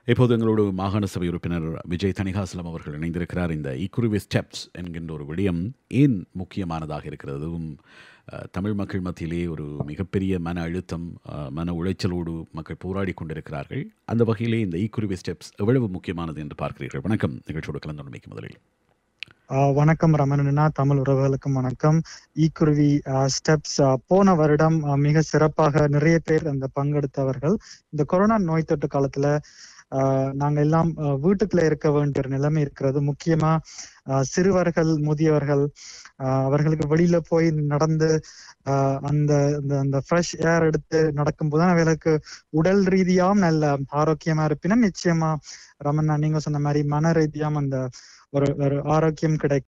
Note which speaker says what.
Speaker 1: இப்போது எங்களோடு மாகாண சபை உறுப்பினர் விஜய் தணிகாசலம் அவர்கள் இணைந்திருக்கிறார் இந்த ஈக்குருவி ஸ்டெப்ஸ் என்கின்ற ஒரு விடயம் ஏன் முக்கியமானதாக இருக்கிறது அதுவும் அஹ், தமிழ் மக்கள் மத்தியிலே ஒரு மிகப்பெரிய மன அழுத்தம் அஹ், மன உளைச்சலோடு மக்கள் போராடி கொண்டிருக்கிறார்கள் அந்த வகையிலே இந்த ஈக்குருவி ஸ்டெப்ஸ் எவ்வளவு முக்கியமானது என்று பார்க்கிறீர்கள் வணக்கம் நிகழ்ச்சியோடு கலந்துரைமைக்கு முதலில்
Speaker 2: ஆஹ் வணக்கம் ரமணனா தமிழ் உறவுகளுக்கும் வணக்கம் ஈக்குருவி ஸ்டெப்ஸ் போன வருடம் ஆஹ் மிக சிறப்பாக நிறைய பேர் அந்த பங்கெடுத்தவர்கள் இந்த கொரோனா நோய் தொற்று காலத்துல ஆஹ் நாங்க எல்லாம் ஆஹ் வீட்டுக்குள்ள இருக்க வேண்டிய ஒரு நிலைமை இருக்கிறது முக்கியமா ஆஹ் சிறுவர்கள் முதியவர்கள் ஆஹ் அவர்களுக்கு வெளியில போய் நடந்து ஆஹ் அந்த அந்த- அந்த ஃப்ரெஷ் ஏர் எடுத்து நடக்கும்போது தான் அவர்களுக்கு உடல் ரீதியாகவும் நல்ல ஆரோக்கியமா இருப்பினும் நிச்சயமா ரமணா நீங்க சொன்ன மாதிரி மன ரீதியாகவும் அந்த ஒரு ஒரு ஆரோக்கியம் கிடைக்கும்